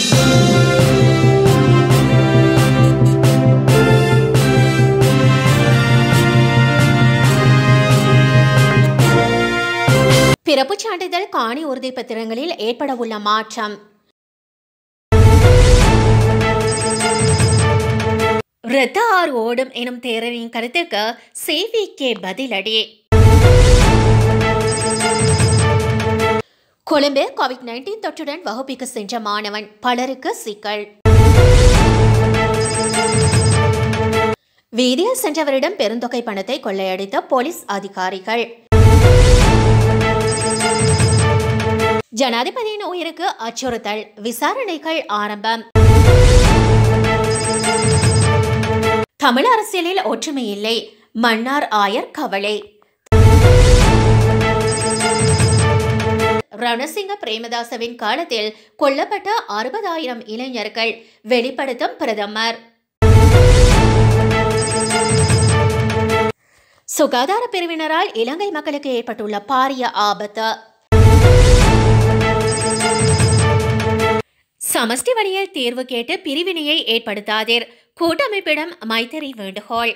பிறப்புச் சான்றிதழ் காணி உறுதி பத்திரங்களில் ஏற்படவுள்ள மாற்றம் இரத்த ஆறு ஓடும் எனும் தேரரின் கருத்துக்கு சேவிக்கே பதிலடி கொழும்பு கோவிட் நைன்டீன் தொற்றுடன் வகுப்பிற்கு சென்ற மாணவன் பலருக்கு சிக்கல் வீதியில் சென்றவரிடம் பெருந்தொகை பணத்தை கொள்ளையடித்த போலீஸ் அதிகாரிகள் ஜனாதிபதியின் உயிருக்கு அச்சுறுத்தல் விசாரணைகள் ஆரம்பம் தமிழ் அரசியலில் ஒற்றுமை இல்லை மன்னார் ஆயர் கவலை ரணசிங்க பிரேமதாசவின் காலத்தில் கொல்லப்பட்ட அறுபதாயிரம் இளைஞர்கள் வெளிப்படுத்தும் பிரதமர் சுகாதார பிரிவினரால் இலங்கை மக்களுக்கு ஏற்பட்டுள்ள பாரிய ஆபத்து சமஷ்டி வழியில் தீர்வு கேட்டு பிரிவினையை ஏற்படுத்தாதீர் கூட்டமைப்பிடம் மைத்திரி வேண்டுகோள்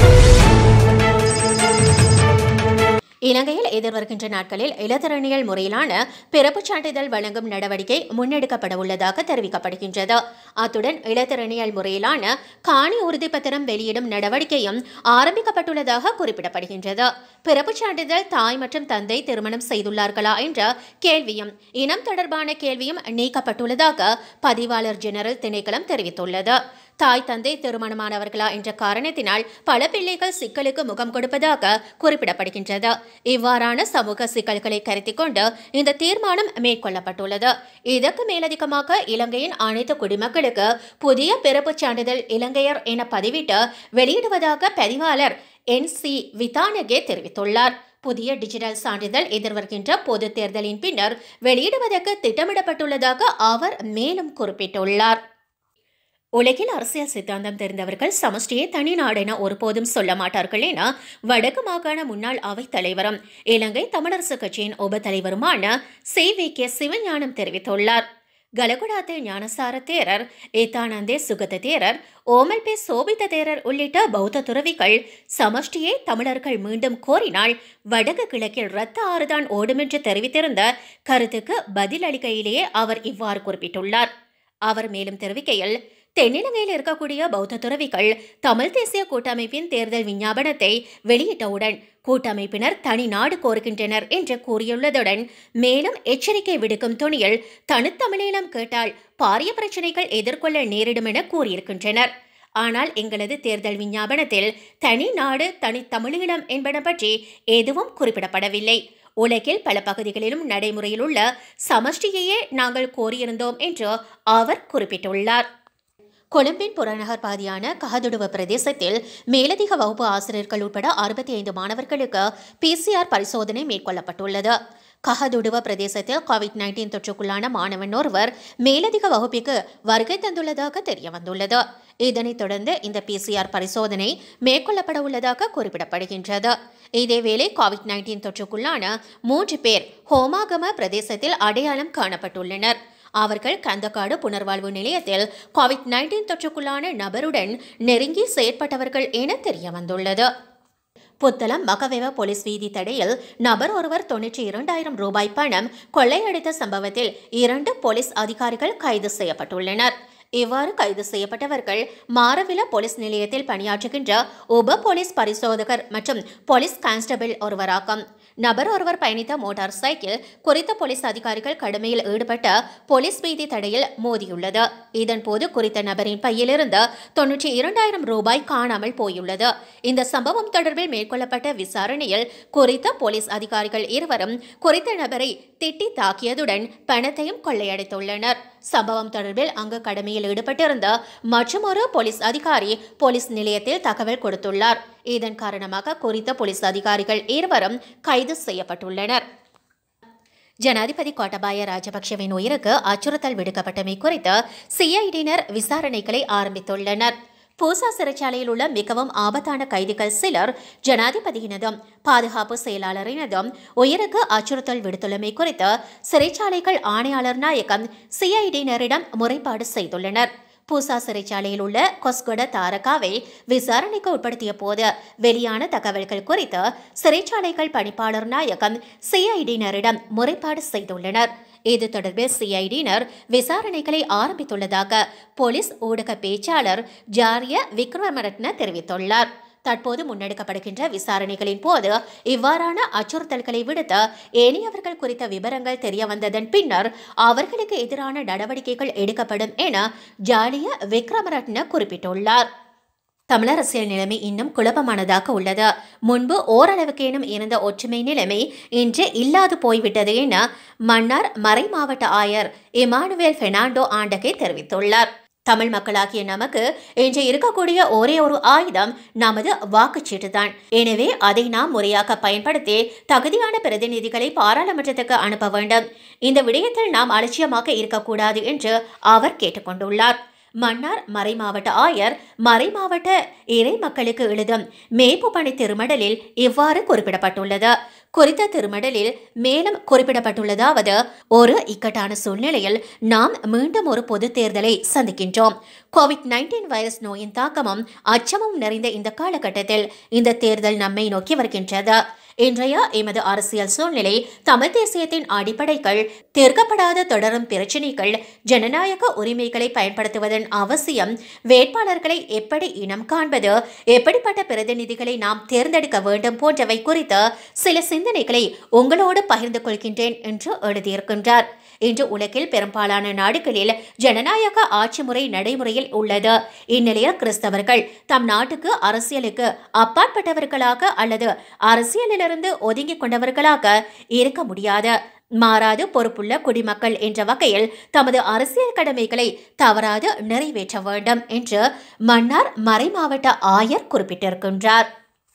இலங்கையில் எதிர்வருகின்ற நாட்களில் இளத்தரணியல் முறையிலான பிறப்புச் சான்றிதழ் வழங்கும் நடவடிக்கை முன்னெடுக்கப்பட உள்ளதாக தெரிவிக்கப்படுகின்றது அத்துடன் இளத்தரணியல் முறையிலான காணி உறுதிப்பத்திரம் வெளியிடும் நடவடிக்கையும் ஆரம்பிக்கப்பட்டுள்ளதாக குறிப்பிடப்படுகின்றது பிறப்புச் சான்றிதழ் தாய் மற்றும் தந்தை திருமணம் செய்துள்ளார்களா என்ற கேள்வியும் இனம் தொடர்பான கேள்வியும் நீக்கப்பட்டுள்ளதாக பதிவாளர் ஜெனரல் திணைக்களம் தெரிவித்துள்ளது தாய் தந்தை திருமணமானவர்களா என்ற காரணத்தினால் பல பிள்ளைகள் சிக்கலுக்கு முகம் கொடுப்பதாக குறிப்பிடப்படுகின்றது இவ்வாறான சமூக சிக்கல்களை கருத்தில் கொண்டு இந்த தீர்மானம் மேற்கொள்ளப்பட்டுள்ளது இதற்கு மேலதிகமாக இலங்கையின் அனைத்து குடிமக்களுக்கு புதிய பிறப்புச் சான்றிதழ் இலங்கையர் என பதிவிட்டு வெளியிடுவதாக பதிவாளர் என் சி விதானகே தெரிவித்துள்ளார் புதிய டிஜிட்டல் சான்றிதழ் எதிர்வருகின்ற பொது தேர்தலின் பின்னர் வெளியிடுவதற்கு திட்டமிடப்பட்டுள்ளதாக அவர் மேலும் குறிப்பிட்டுள்ளார் உலகில் அரசியல் சித்தாந்தம் தெரிந்தவர்கள் சமஷ்டியை தனி நாடென ஒருபோதும் சொல்ல மாட்டார்கள் என வடக்கு மாகாண முன்னாள் அவைத் தலைவரும் இலங்கை தமிழரசு கட்சியின் உப தலைவருமான சி வி கே சிவஞானம் தெரிவித்துள்ளார் கலகுடாத்து ஞானசார தேரர் ஏத்தானந்தே சுகத தேரர் ஓமல் பே சோபித்த தேரர் உள்ளிட்ட பௌத்த துறவிகள் சமஷ்டியை தமிழர்கள் மீண்டும் கோரினால் வடக்கு கிழக்கில் இரத்த ஆறுதான் ஓடும் என்று தெரிவித்திருந்த கருத்துக்கு பதிலளிக்கையிலேயே அவர் இவ்வாறு குறிப்பிட்டுள்ளார் அவர் மேலும் தெரிவிக்கையில் தென்னிலங்கையில் இருக்கக்கூடிய பௌத்த துறவிகள் தமிழ் தேசிய கூட்டமைப்பின் தேர்தல் விஞ்ஞாபனத்தை வெளியிட்டவுடன் கூட்டமைப்பினர் தனி நாடு கோருகின்றனர் என்று கூறியுள்ளதுடன் மேலும் எச்சரிக்கை விடுக்கும் துணியில் தனித்தமிழீழம் கேட்டால் பாரிய பிரச்சனைகள் எதிர்கொள்ள நேரிடும் என கூறியிருக்கின்றனர் ஆனால் எங்களது தேர்தல் விஞ்ஞாபனத்தில் தனி நாடு தனித்தமிழீழம் என்பன பற்றி எதுவும் குறிப்பிடப்படவில்லை உலகில் பல பகுதிகளிலும் நடைமுறையில் உள்ள சமஷ்டியையே நாங்கள் கோரியிருந்தோம் என்று அவர் குறிப்பிட்டுள்ளார் கொழும்பின் புறநகர் பாதியான கஹதுடுவ பிரதேசத்தில் மேலதிக வகுப்பு ஆசிரியர்கள் உட்பட அறுபத்தி ஐந்து மாணவர்களுக்கு பிசிஆர் பரிசோதனை மேற்கொள்ளப்பட்டுள்ளது கஹதுடுவ பிரதேசத்தில் கோவிட் நைன்டீன் தொற்றுக்குள்ளான மாணவன் ஒருவர் மேலதிக வகுப்பிற்கு வருகை தந்துள்ளதாக தெரிய வந்துள்ளது இதனைத் தொடர்ந்து இந்த பிசிஆர் பரிசோதனை மேற்கொள்ளப்பட உள்ளதாக குறிப்பிடப்படுகின்றது இதேவேளை கோவிட் நைன்டீன் தொற்றுக்குள்ளான மூன்று பேர் ஹோமாகம பிரதேசத்தில் அடையாளம் காணப்பட்டுள்ளனர் அவர்கள் கந்தக்காடு புனர்வாழ்வு நிலையத்தில் கோவிட் நைன்டீன் தொற்றுக்குள்ளான நபருடன் நெருங்கி செயற்பட்டவர்கள் என தெரிய வந்துள்ளது புத்தளம் மகவெவ போலீஸ் வீதி தடையில் நபர் ஒருவர் தொன்னூற்றி இரண்டாயிரம் ரூபாய் பணம் கொள்ளையடித்த சம்பவத்தில் இரண்டு போலீஸ் அதிகாரிகள் கைது செய்யப்பட்டுள்ளனர் இவ்வாறு கைது செய்யப்பட்டவர்கள் மாரவில போலீஸ் நிலையத்தில் பணியாற்றுகின்ற உப போலீஸ் பரிசோதகர் மற்றும் போலீஸ் கான்ஸ்டபிள் ஒருவராகும் நபர் ஒருவர் பயணித்த மோட்டார் சைக்கிள் குறித்த போலீஸ் அதிகாரிகள் கடமையில் ஈடுபட்ட போலீஸ் வீதி தடையில் மோதியுள்ளது இதன்போது குறித்த நபரின் பையிலிருந்து தொன்னூற்றி இரண்டாயிரம் ரூபாய் காணாமல் போயுள்ளது இந்த சம்பவம் தொடர்பில் மேற்கொள்ளப்பட்ட விசாரணையில் குறித்த போலீஸ் அதிகாரிகள் இருவரும் குறித்த நபரை திட்டி தாக்கியதுடன் பணத்தையும் கொள்ளையடித்துள்ளனர் சம்பவம் தொடர்பில் அங்கு கடமையில் ஈடுபட்டிருந்த மற்றொரு போலீஸ் அதிகாரி போலீஸ் நிலையத்தில் தகவல் கொடுத்துள்ளார் இதன் காரணமாக குறித்த போலீஸ் அதிகாரிகள் இருவரும் கைது செய்யப்பட்டுள்ளனர் ஜனாதிபதி கோட்டபாய ராஜபக்ஷவின் உயிருக்கு அச்சுறுத்தல் விடுக்கப்பட்டமை குறித்து சிஐடியினர் விசாரணைகளை ஆரம்பித்துள்ளனர் பூசா சிறைச்சாலையில் உள்ள மிகவும் ஆபத்தான கைதிகள் சிலர் ஜனாதிபதியினதும் பாதுகாப்பு செயலாளரினதும் உயிருக்கு அச்சுறுத்தல் விடுத்துள்ளமை குறித்து சிறைச்சாலைகள் ஆணையாளர் நாயகம் சிஐடியினரிடம் முறைப்பாடு செய்துள்ளனர் பூசா சிறைச்சாலையில் உள்ள கொஸ்கொட தாரகாவை விசாரணைக்கு உட்படுத்திய போது வெளியான தகவல்கள் குறித்து சிறைச்சாலைகள் பணிப்பாளர் நாயகம் சிஐடியினரிடம் முறைப்பாடு செய்துள்ளனர் இது தொடர்பில் சிஐடியினர் விசாரணைகளை ஆரம்பித்துள்ளதாக போலீஸ் ஊடக பேச்சாளர் ஜாரிய விக்ரமரட்ன தெரிவித்துள்ளார் தற்போது முன்னெடுக்கப்படுகின்ற விசாரணைகளின் போது இவ்வாறான அச்சுறுத்தல்களை விடுத்து ஏனையவர்கள் குறித்த விவரங்கள் தெரிய வந்ததன் பின்னர் அவர்களுக்கு எதிரான நடவடிக்கைகள் எடுக்கப்படும் என ஜாலிய விக்ரமரட்ன குறிப்பிட்டுள்ளார் தமிழரசியல் நிலைமை இன்னும் குழப்பமானதாக உள்ளது முன்பு ஓரளவுக்கேனும் இருந்த ஒற்றுமை நிலைமை இன்று இல்லாது போய்விட்டது என மன்னார் மறைமாவட்ட ஆயர் இமானுவேல் பெர்னாண்டோ ஆண்டகே தெரிவித்துள்ளார் தமிழ் மக்களாகிய நமக்கு இன்று இருக்கக்கூடிய ஒரே ஒரு ஆயுதம் நமது வாக்குச்சீட்டுதான் எனவே அதை நாம் முறையாக பயன்படுத்தி தகுதியான பிரதிநிதிகளை பாராளுமன்றத்துக்கு அனுப்ப வேண்டும் இந்த விடயத்தில் நாம் அலட்சியமாக இருக்கக்கூடாது என்று அவர் கேட்டுக்கொண்டுள்ளார் மன்னார் மறைமாவட்ட ஆயர் மறைமாவட்ட இறை மக்களுக்கு எழுதும் மேய்ப்பு பணி திருமடலில் இவ்வாறு குறிப்பிடப்பட்டுள்ளது குறித்த திருமடலில் மேலும் குறிப்பிடப்பட்டுள்ளதாவது ஒரு இக்கட்டான சூழ்நிலையில் நாம் மீண்டும் ஒரு பொது தேர்தலை சந்திக்கின்றோம் கோவிட் நைன்டீன் வைரஸ் நோயின் தாக்கமும் அச்சமும் நிறைந்த இந்த காலகட்டத்தில் இந்த தேர்தல் நம்மை நோக்கி வருகின்றது இன்றைய எமது அரசியல் சூழ்நிலை தமிழ் தேசியத்தின் அடிப்படைகள் தீர்க்கப்படாத தொடரும் பிரச்சினைகள் ஜனநாயக உரிமைகளை பயன்படுத்துவதன் அவசியம் வேட்பாளர்களை எப்படி இனம் காண்பது எப்படிப்பட்ட பிரதிநிதிகளை நாம் தேர்ந்தெடுக்க வேண்டும் போன்றவை குறித்து சில சிந்தனைகளை உங்களோடு பகிர்ந்து கொள்கின்றேன் என்று எழுதியிருக்கின்றார் இன்று உலகில் பெரும்பாலான நாடுகளில் ஜனநாயக ஆட்சி முறை நடைமுறையில் உள்ளது இந்நிலையில் கிறிஸ்தவர்கள் தம் நாட்டுக்கு அரசியலுக்கு அப்பாற்பட்டவர்களாக அல்லது அரசியலிலிருந்து ஒதுங்கிக் கொண்டவர்களாக இருக்க முடியாது மாறாது பொறுப்புள்ள குடிமக்கள் என்ற வகையில் தமது அரசியல் கடமைகளை தவறாது நிறைவேற்ற வேண்டும் என்று மன்னார் மறைமாவட்ட ஆயர் குறிப்பிட்டிருக்கின்றார்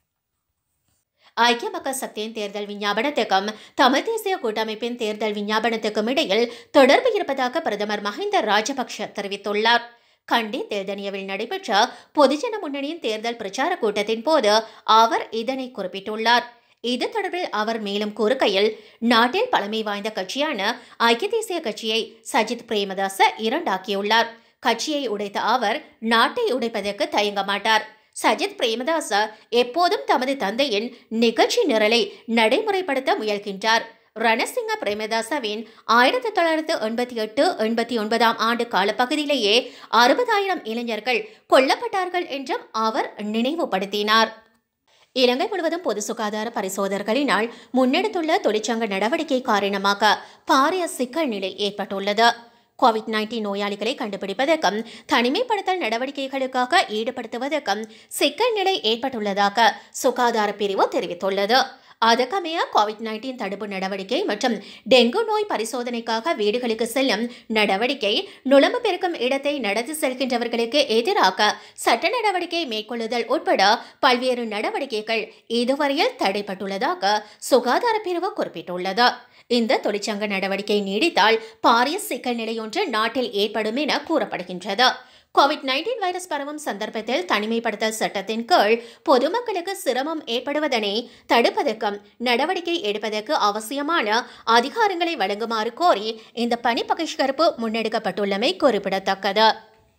ஐக்கிய மக்கள் சக்தியின் தேர்தல் விஞ்ஞாபனத்துக்கும் தமிழ் தேசிய கூட்டமைப்பின் தேர்தல் விஞ்ஞாபனத்துக்கும் இடையில் தொடர்பு இருப்பதாக பிரதமர் மஹிந்த ராஜபக்ஷ தெரிவித்துள்ளார் கண்டி தேர்தனியவில் நடைபெற்ற பொதுஜன முன்னணியின் தேர்தல் பிரச்சார கூட்டத்தின் போது அவர் இதனை குறிப்பிட்டுள்ளார் இது தொடர்பில் அவர் மேலும் கூறுகையில் நாட்டில் பழமை வாய்ந்த கட்சியான ஐக்கிய தேசிய கட்சியை சஜித் பிரேமதாச இரண்டாக்கியுள்ளார் கட்சியை உடைத்த அவர் நாட்டை உடைப்பதற்கு தயங்க மாட்டார் சஜித் பிரேமதாச எப்போதும் தமது தந்தையின் நிகழ்ச்சி நிரலை நடைமுறைப்படுத்த முயல்கின்றார் ரணசிங்க பிரேமதாசவின் ஆயிரத்தி தொள்ளாயிரத்து எண்பத்தி எட்டு எண்பத்தி ஒன்பதாம் ஆண்டு காலப்பகுதியிலேயே அறுபதாயிரம் இளைஞர்கள் கொல்லப்பட்டார்கள் என்றும் அவர் நினைவுபடுத்தினார் இலங்கை முழுவதும் பொது சுகாதார பரிசோதகர்களினால் முன்னெடுத்துள்ள தொழிற்சங்க நடவடிக்கை காரணமாக பாரிய சிக்கல் நிலை ஏற்பட்டுள்ளது கோவிட் நைன்டீன் நோயாளிகளை கண்டுபிடிப்பதற்கும் தனிமைப்படுத்தல் நடவடிக்கைகளுக்காக ஈடுபடுத்துவதற்கும் சிக்கல் நிலை ஏற்பட்டுள்ளதாக சுகாதார பிரிவு தெரிவித்துள்ளது அதற்கமைய கோவிட் நைன்டீன் தடுப்பு நடவடிக்கை மற்றும் டெங்கு நோய் பரிசோதனைக்காக வீடுகளுக்கு செல்லும் நடவடிக்கை நுழம்பு பெருக்கும் இடத்தை நடத்தி செல்கின்றவர்களுக்கு எதிராக சட்ட நடவடிக்கை மேற்கொள்ளுதல் உட்பட பல்வேறு நடவடிக்கைகள் இதுவரையில் தடைப்பட்டுள்ளதாக சுகாதார பிரிவு குறிப்பிட்டுள்ளது இந்த தொழிற்சங்க நடவடிக்கை நீடித்தால் பாரிய சிக்கல் நிலையொன்று நாட்டில் ஏற்படும் என கூறப்படுகின்றது கோவிட் நைன்டீன் வைரஸ் பரவும் சந்தர்ப்பத்தில் தனிமைப்படுத்தல் சட்டத்தின் கீழ் பொதுமக்களுக்கு சிரமம் ஏற்படுவதனை தடுப்பதற்கும் நடவடிக்கை எடுப்பதற்கு அவசியமான அதிகாரங்களை வழங்குமாறு கோரி இந்த பணி பகிஷ்கரிப்பு முன்னெடுக்கப்பட்டுள்ளமை குறிப்பிடத்தக்கது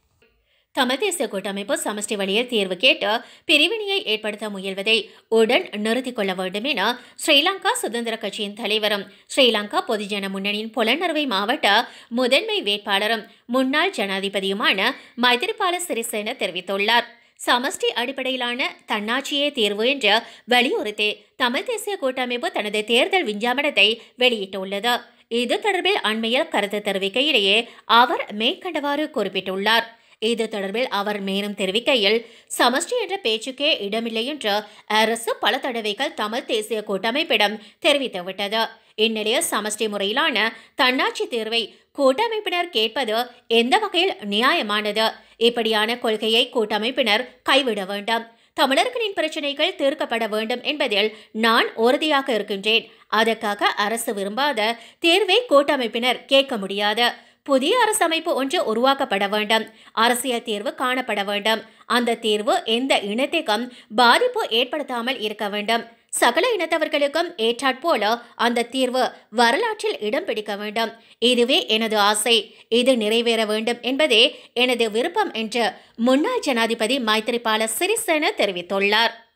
தமிழ் தேசிய கூட்டமைப்பு சமஷ்டி வழியில் தீர்வு கேட்டு பிரிவினையை ஏற்படுத்த முயல்வதை உடன் நிறுத்திக் கொள்ள வேண்டும் என ஸ்ரீலங்கா சுதந்திர கட்சியின் தலைவரும் ஸ்ரீலங்கா பொதுஜன முன்னணியின் புலனறுவை மாவட்ட முதன்மை வேட்பாளரும் முன்னாள் ஜனாதிபதியுமான மைத்திரிபால சிறிசேன தெரிவித்துள்ளார் சமஷ்டி அடிப்படையிலான தன்னாட்சியே தீர்வு என்று வலியுறுத்தி தமிழ் தேசிய கூட்டமைப்பு தனது தேர்தல் விஞ்ஞாபனத்தை வெளியிட்டுள்ளது இது தொடர்பில் அண்மையில் கருத்து தெரிவிக்கையிலேயே அவர் மேற்கண்டவாறு குறிப்பிட்டுள்ளார் இது தொடர்பில் அவர் மேலும் தெரிவிக்கையில் சமஷ்டி என்ற பேச்சுக்கே இடமில்லை என்று அரசு பல தடவைகள் தமிழ் தேசிய கூட்டமைப்பிடம் தெரிவித்துவிட்டது இந்நிலையில் சமஷ்டி முறையிலான தன்னாட்சி தேர்வை கூட்டமைப்பினர் கேட்பது எந்த வகையில் நியாயமானது இப்படியான கொள்கையை கூட்டமைப்பினர் கைவிட வேண்டாம் தமிழர்களின் பிரச்சனைகள் தீர்க்கப்பட வேண்டும் என்பதில் நான் உறுதியாக இருக்கின்றேன் அதற்காக அரசு விரும்பாத தீர்வை கூட்டமைப்பினர் கேட்க முடியாது புதிய அரசமைப்பு ஒன்று உருவாக்கப்பட வேண்டும் அரசியல் தீர்வு காணப்பட வேண்டும் அந்த தீர்வு எந்த இனத்திற்கும் பாதிப்பு ஏற்படுத்தாமல் இருக்க வேண்டும் சகல இனத்தவர்களுக்கும் ஏற்றாற்போல அந்த தீர்வு வரலாற்றில் இடம் பிடிக்க வேண்டும் இதுவே எனது ஆசை இது நிறைவேற வேண்டும் என்பதே எனது விருப்பம் என்று முன்னாள் ஜனாதிபதி மைத்திரிபால சிறிசேன தெரிவித்துள்ளார்